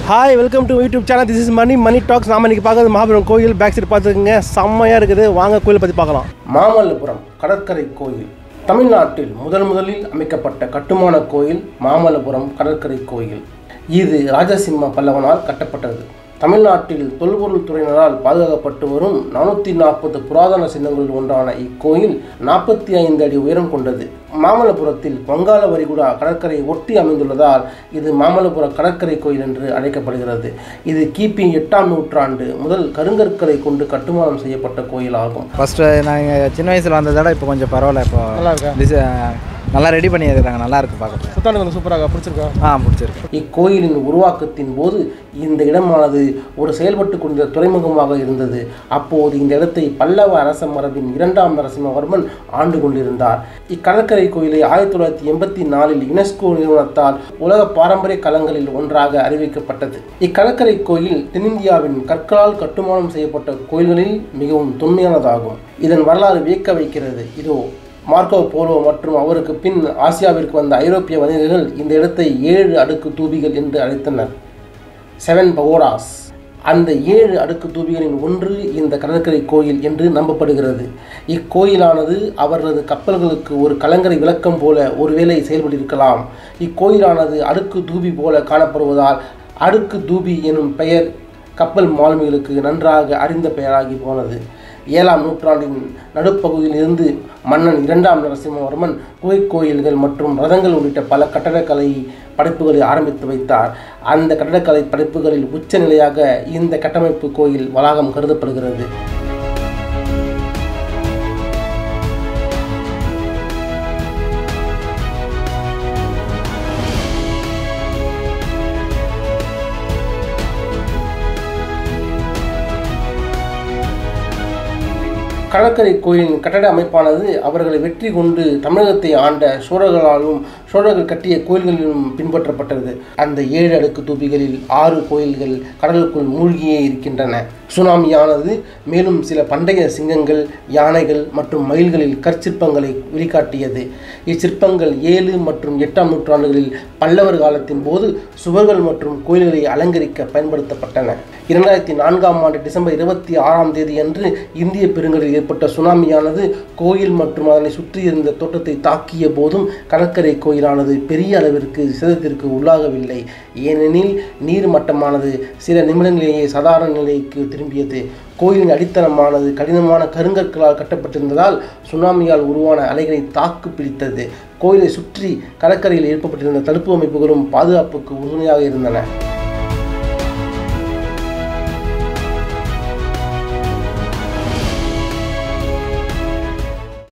hi welcome to YouTube channel this is money money talks நாம இன்னைக்கு பார்க்கறது மகாபுரம் கோயில் பேக் சைடு பார்த்துருக்குங்க செம்மையாக இருக்குது வாங்க கோயிலை பற்றி பார்க்கலாம் மாமல்லபுரம் கடற்கரை கோயில் தமிழ்நாட்டில் முதன் முதலில் அமைக்கப்பட்ட கட்டுமான கோயில் மாமல்லபுரம் கடற்கரை கோயில் இது ராஜசிம்ம பல்லவனால் கட்டப்பட்டது தமிழ்நாட்டில் தொல்பொருள் துறையினரால் பாதுகாக்கப்பட்டு வரும் நானூற்றி நாற்பது புராதன சின்னங்களில் ஒன்றான இக்கோயில் நாற்பத்தி ஐந்து அடி உயரம் கொண்டது மாமல்லபுரத்தில் வங்காள வரிகுடா கடற்கரை ஒட்டி அமைந்துள்ளதால் இது மாமல்லபுர கடற்கரை கோயில் என்று அழைக்கப்படுகிறது இது கிபி எட்டாம் நூற்றாண்டு முதல் கருங்கற்களை கொண்டு கட்டுமானம் செய்யப்பட்ட கோயில் ஆகும் ஃபஸ்ட்டு நாங்கள் சின்ன வயசில் வந்ததோட இப்போ கொஞ்சம் பரவாயில்ல இப்போ நல்லா இருக்கா டிசை நல்லா ரெடி பண்ணியிருக்காங்க நல்லா இருக்கு பார்க்க சுத்தாண்டு கொஞ்சம் சூப்பராக பிடிச்சிருக்கா ஆ பிடிச்சிருக்கு இக்கோயிலின் உருவாக்கத்தின் போது இந்த இடமானது ஒரு செயல்பட்டு கொண்ட துறைமுகமாக இருந்தது அப்போது இந்த இடத்தை பல்லவ அரச மரபின் இரண்டாம் நரசிம்மவர்மன் ஆண்டு கொண்டிருந்தார் இக்கடற்கரை கோயிலை ஆயிரத்தி தொள்ளாயிரத்தி எண்பத்தி நாலில் யுனெஸ்கோ நிறுவனத்தால் உலக பாரம்பரிய களங்களில் ஒன்றாக அறிவிக்கப்பட்டது இக்கடற்கரை கோயில் தென்னிந்தியாவின் கற்களால் கட்டுமானம் செய்யப்பட்ட கோயில்களில் மிகவும் தொன்மையானதாகும் இதன் வரலாறு வியக்க வைக்கிறது இதோ மார்க்கோ போலோ மற்றும் அவருக்கு பின் ஆசியாவிற்கு வந்த ஐரோப்பிய வணிகர்கள் இந்த இடத்தை ஏழு அடுக்கு தூபிகள் என்று அழைத்தனர் செவன் பகோடாஸ் அந்த ஏழு அடுக்கு தூபிகளின் ஒன்று இந்த கடற்கரை கோயில் என்று நம்பப்படுகிறது இக்கோயிலானது அவர்களது கப்பல்களுக்கு ஒரு கலங்கரை விளக்கம் போல ஒருவேளை செயல்பட்டிருக்கலாம் இக்கோயிலானது அடுக்கு தூபி போல காணப்படுவதால் அடுக்கு தூபி எனும் பெயர் கப்பல் மாலுமிகளுக்கு நன்றாக அறிந்த பெயராகி போனது ஏழாம் நூற்றாண்டின் நடுப்பகுதியில் இருந்து மன்னன் இரண்டாம் நரசிம்மவர்மன் குகைக் கோயில்கள் மற்றும் ரதங்கள் உள்ளிட்ட பல கட்டடக்கலை படைப்புகளை ஆரம்பித்து வைத்தார் அந்த கட்டடக்கலை படைப்புகளில் உச்ச நிலையாக இந்த கட்டமைப்பு கோயில் வளாகம் கருதப்படுகிறது கடற்கரை கோயிலின் கட்டட அமைப்பானது அவர்களை வெற்றி கொண்டு தமிழகத்தை ஆண்ட சோழர்களாலும் சோழர்கள் கட்டிய கோயில்களிலும் பின்பற்றப்பட்டது அந்த ஏழு அடுக்கு தூபிகளில் ஆறு கோயில்கள் கடலுக்குள் மூழ்கியே இருக்கின்றன சுனாமியானது மேலும் சில பண்டைய சிங்கங்கள் யானைகள் மற்றும் மயில்களில் கற்சிற்பங்களை வெளிக்காட்டியது இச்சிற்பங்கள் ஏழு மற்றும் எட்டாம் நூற்றாண்டுகளில் பல்லவர் காலத்தின் போது சுவர்கள் மற்றும் கோயில்களை அலங்கரிக்க பயன்படுத்தப்பட்டன இரண்டாயிரத்தி நான்காம் ஆண்டு டிசம்பர் இருபத்தி ஆறாம் தேதி அன்று இந்திய பெருங்கடலில் ஏற்பட்ட சுனாமியானது கோயில் மற்றும் அதனை சுற்றியிருந்த தோட்டத்தை தாக்கிய போதும் கடற்கரை கோயிலானது பெரிய அளவிற்கு சேதத்திற்கு உள்ளாகவில்லை ஏனெனில் நீர் மட்டமானது சில நிமிடங்களிலேயே சாதாரண நிலைக்கு திரும்பியது கோயிலின் அடித்தளமானது கடினமான கருங்கற்களால் கட்டப்பட்டிருந்ததால் சுனாமியால் உருவான அலைகளை தாக்கு பிடித்தது கோயிலை சுற்றி கடற்கரையில் எழுப்பப்பட்டிருந்த தடுப்பு அமைப்புகளும் பாதுகாப்புக்கு உறுதுணையாக இருந்தன